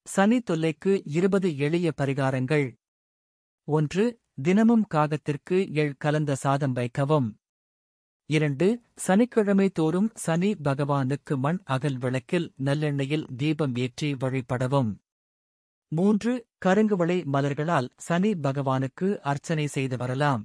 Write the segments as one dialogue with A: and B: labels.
A: சனி தொல்லைக்கு இருபது எளிய பரிகாரங்கள் ஒன்று தினமும் காகத்திற்கு எள் கலந்த சாதம் வைக்கவும் இரண்டு சனிக்கிழமை தோறும் சனி பகவானுக்கு மண் அகல் விளக்கில் நல்லெண்ணெயில் தீபம் ஏற்றி வழிபடவும் மூன்று கருங்குவளை மலர்களால் சனி பகவானுக்கு அர்ச்சனை செய்து வரலாம்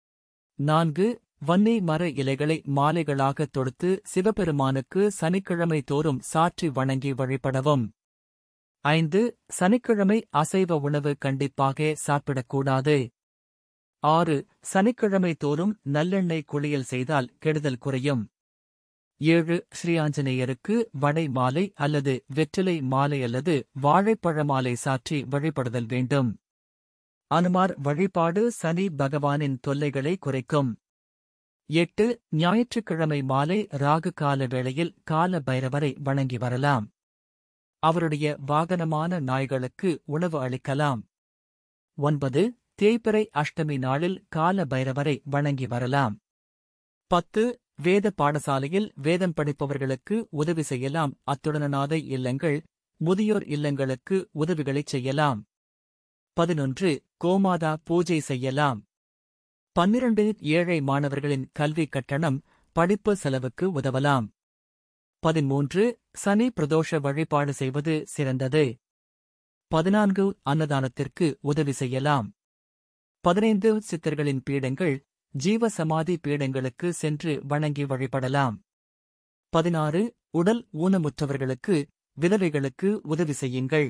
A: நான்கு வன்னி மர இலைகளை மாலைகளாகத் தொடுத்து சிவபெருமானுக்கு சனிக்கிழமை தோறும் சாற்றி வணங்கி வழிபடவும் ஐந்து சனிக்கிழமை அசைவ உணவு கண்டிப்பாக சாப்பிடக்கூடாது ஆறு சனிக்கிழமை தோறும் நல்லெண்ணெய் குளியல் செய்தால் கெடுதல் குறையும் ஏழு ஸ்ரீஆஞ்சநேயருக்கு வடை மாலை அல்லது வெற்றிலை மாலை அல்லது வாழைப்பழ மாலை சாற்றி வழிபடுதல் வேண்டும் அனுமார் வழிபாடு சனி பகவானின் தொல்லைகளை குறைக்கும் எட்டு ஞாயிற்றுக்கிழமை மாலை ராகு கால வேளையில் கால பைரவரை வணங்கி வரலாம் அவருடைய வாகனமான நாய்களுக்கு உணவு அளிக்கலாம் ஒன்பது தேய்பிறை அஷ்டமி நாளில் கால பைரவரை வணங்கி வரலாம் பத்து வேத பாடசாலையில் வேதம் படிப்பவர்களுக்கு உதவி செய்யலாம் அத்துடனாத இல்லங்கள் முதியோர் இல்லங்களுக்கு உதவிகளைச் செய்யலாம் பதினொன்று கோமாதா பூஜை செய்யலாம் பன்னிரண்டு ஏழை மாணவர்களின் கல்வி கட்டணம் படிப்பு செலவுக்கு உதவலாம் பதிமூன்று சனி பிரதோஷ வழிபாடு செய்வது சிறந்தது பதினான்கு அன்னதானத்திற்கு உதவி செய்யலாம் பதினைந்து சித்தர்களின் பீடங்கள் ஜீவசமாதி பீடங்களுக்கு சென்று வணங்கி வழிபடலாம் பதினாறு உடல் ஊனமுற்றவர்களுக்கு விதவைகளுக்கு உதவி செய்யுங்கள்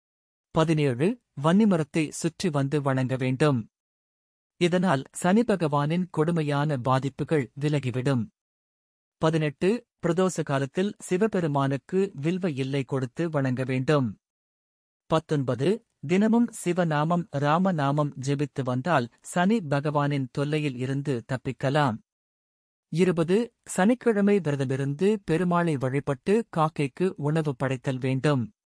A: பதினேழு வன்னிமரத்தை சுற்றி வந்து வணங்க வேண்டும் இதனால் சனி பகவானின் கொடுமையான பாதிப்புகள் விலகிவிடும் பதினெட்டு பிரதோஷ காலத்தில் சிவபெருமானுக்கு வில்வ இல்லை கொடுத்து வணங்க வேண்டும் பத்தொன்பது தினமும் சிவநாமம் ராமநாமம் ஜெபித்து வந்தால் சனி பகவானின் தொல்லையில் இருந்து தப்பிக்கலாம் இருபது சனிக்கிழமை விரதமிருந்து பெருமாளை வழிபட்டு காக்கைக்கு உணவு படைத்தல் வேண்டும்